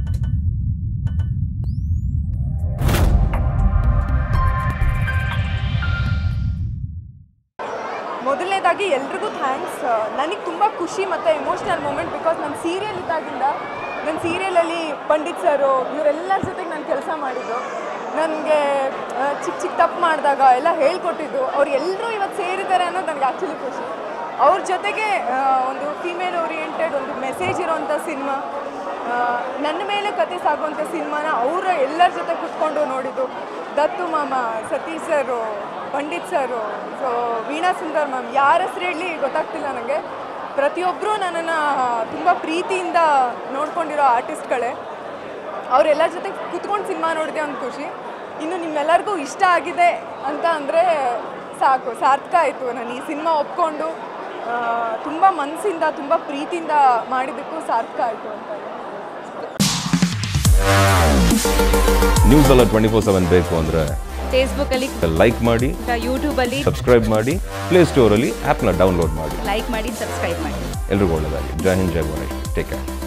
ಮೊದಲನೇದಾಗಿ ಎಲ್ರಿಗೂ ಥ್ಯಾಂಕ್ಸ್ ನನಗೆ ತುಂಬ ಖುಷಿ ಮತ್ತು ಎಮೋಷ್ನಲ್ ಮೂಮೆಂಟ್ ಬಿಕಾಸ್ ನನ್ನ ಸೀರಿಯಲ್ ಇದ್ದಾಗಿಂದ ನನ್ನ ಸೀರಿಯಲಲ್ಲಿ ಪಂಡಿತ್ ಸರು ಇವರೆಲ್ಲರ ಜೊತೆಗೆ ನಾನು ಕೆಲಸ ಮಾಡಿದ್ದು ನನಗೆ ಚಿಕ್ಕ ಚಿಕ್ಕ ತಪ್ಪು ಮಾಡಿದಾಗ ಎಲ್ಲ ಹೇಳ್ಕೊಟ್ಟಿದ್ದು ಅವ್ರು ಎಲ್ಲರೂ ಇವತ್ತು ಸೇರಿದ್ದಾರೆ ಅನ್ನೋದು ನನಗೆ ಆ್ಯಕ್ಚುಲಿ ಖುಷಿ ಅವ್ರ ಜೊತೆಗೆ ಆ, ಒಂದು ಫಿಮೇಲ್ ಓರಿಯೆಂಟೆಡ್ ಒಂದು ಮೆಸೇಜ್ ಇರೋವಂಥ ಸಿನಿಮಾ ನನ್ನ ಮೇಲೆ ಕತೆ ಸಾಗುವಂಥ ಸಿನಿಮಾನ ಅವರ ಎಲ್ಲರ ಜೊತೆ ಕುತ್ಕೊಂಡು ನೋಡಿದ್ದು ದತ್ತು ಮಾಮ Satish sir Pandit sir so Veena Sundar ma'am ಯಾರ ಹೆಸರು ಹೇಳಿ ಗೊತ್ತಾಗ್ತಿಲ್ಲ ನನಗೆ ಪ್ರತಿಯೊಬ್ಬರೂ ನನ್ನನ್ನು ತುಂಬ ಪ್ರೀತಿಯಿಂದ ನೋಡ್ಕೊಂಡಿರೋ ಆರ್ಟಿಸ್ಟ್ಗಳೇ ಅವರೆಲ್ಲರ ಜೊತೆ ಕುತ್ಕೊಂಡು ಸಿನಿಮಾ ನೋಡಿದೆ ಒಂದು ಖುಷಿ ಇನ್ನು ನಿಮ್ಮೆಲ್ಲರಿಗೂ ಇಷ್ಟ ಆಗಿದೆ ಅಂತ ಅಂದರೆ ಸಾಕು ಸಾರ್ಥಕ ಆಯಿತು ನಾನು ಈ ಸಿನಿಮಾ ಒಪ್ಕೊಂಡು ತುಂಬ ಮನಸ್ಸಿಂದ ತುಂಬ ಪ್ರೀತಿಯಿಂದ ಮಾಡಿದ್ದಕ್ಕೂ ಸಾರ್ಥಕ ಆಯಿತು ಅಂತ ನ್ಯೂಸ್ ಎಲ್ಲ ಟ್ವೆಂಟಿ ಫೋರ್ ಸೆವೆನ್ ಬೇಕು ಅಂದರೆ ಫೇಸ್ಬುಕ್ಕಲ್ಲಿ ಲೈಕ್ ಮಾಡಿ ಯೂಟ್ಯೂಬಲ್ಲಿ ಸಬ್ಸ್ಕ್ರೈಬ್ ಮಾಡಿ ಪ್ಲೇಸ್ಟೋರಲ್ಲಿ ಆ್ಯಪ್ನ ಡೌನ್ಲೋಡ್ ಮಾಡಿ ಲೈಕ್ ಮಾಡಿ ಸಬ್ಸ್ಕ್ರೈಬ್ ಮಾಡಿ ಎಲ್ರಿಗೂ ಒಳ್ಳೆಯದಾಗಿ ಜೈ ಹಿಂದ್ ಜೈ ಗಣೇಶ್ ಟೇಕ್ ಕೇರ್